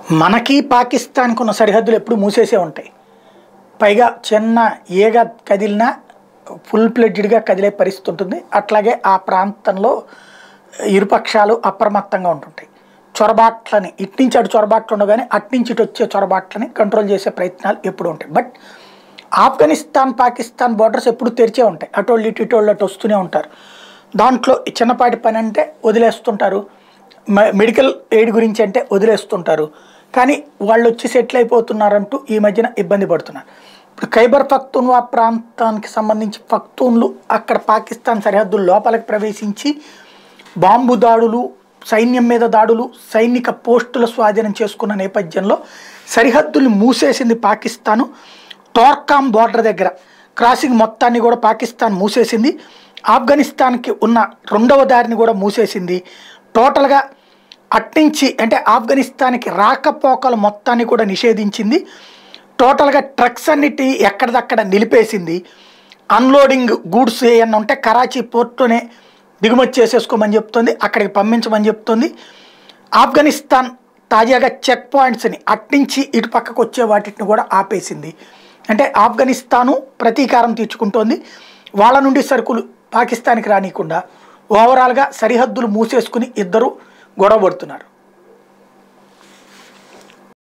మనకి పాకిస్తాన్కి ఉన్న సరిహద్దులు ఎప్పుడు మూసేసే ఉంటాయి పైగా చిన్న ఏగ కదిలినా ఫుల్ ప్లెడ్జ్డ్గా కదిలే పరిస్థితి ఉంటుంది అట్లాగే ఆ ప్రాంతంలో ఇరుపక్షాలు అప్రమత్తంగా ఉంటుంటాయి చొరబాట్లని ఇటు నుంచి అటు చొరబాట్లు ఉండగానే అటు నుంచి ఇటు వచ్చే చొరబాట్లని కంట్రోల్ చేసే ప్రయత్నాలు ఎప్పుడు ఉంటాయి బట్ ఆఫ్ఘనిస్తాన్ పాకిస్తాన్ బోర్డర్స్ ఎప్పుడు తెరిచే ఉంటాయి అటోళ్ళు ఇటు ఇటోళ్ళు అటు వస్తూనే ఉంటారు దాంట్లో ఈ చిన్నపాటి పని అంటే వదిలేస్తుంటారు మె- మెడికల్ ఎయిడ్ గురించి అంటే వదిలేస్తుంటారు కానీ వాళ్ళు వచ్చి సెటిల్ అయిపోతున్నారంటూ ఈ మధ్యన ఇబ్బంది పడుతున్నారు ఇప్పుడు ఖైబర్ పఖ్తూన్వా ప్రాంతానికి సంబంధించి పఖ్తూన్లు అక్కడ పాకిస్తాన్ సరిహద్దుల లోపలికి ప్రవేశించి బాంబు దాడులు సైన్యం మీద దాడులు సైనిక పోస్టుల స్వాధీనం చేసుకున్న నేపథ్యంలో సరిహద్దులు మూసేసింది పాకిస్తాను టోర్కామ్ బోర్డర్ దగ్గర క్రాసింగ్ మొత్తాన్ని కూడా పాకిస్తాన్ మూసేసింది ఆఫ్ఘనిస్తాన్కి ఉన్న రెండవ దారిని కూడా మూసేసింది టోటల్గా అట్నుంచి అంటే ఆఫ్ఘనిస్తాన్కి రాకపోకలు మొత్తాన్ని కూడా నిషేధించింది టోటల్గా ట్రక్స్ అన్నిటి ఎక్కడిదక్కడ నిలిపేసింది అన్లోడింగ్ గూడ్స్ ఏమన్నా ఉంటే కరాచీ పోర్టునే దిగుమతి చేసేసుకోమని చెప్తుంది అక్కడికి పంపించమని చెప్తుంది ఆఫ్ఘనిస్తాన్ తాజాగా చెక్ పాయింట్స్ని అట్నుంచి ఇటు పక్కకు వచ్చే వాటిని కూడా ఆపేసింది అంటే ఆఫ్ఘనిస్తాను ప్రతీకారం తీర్చుకుంటోంది వాళ్ళ నుండి సరుకులు పాకిస్తాన్కి రానియకుండా ఓవరాల్గా సరిహద్దులు మూసేసుకుని ఇద్దరు గొడవ పడుతున్నారు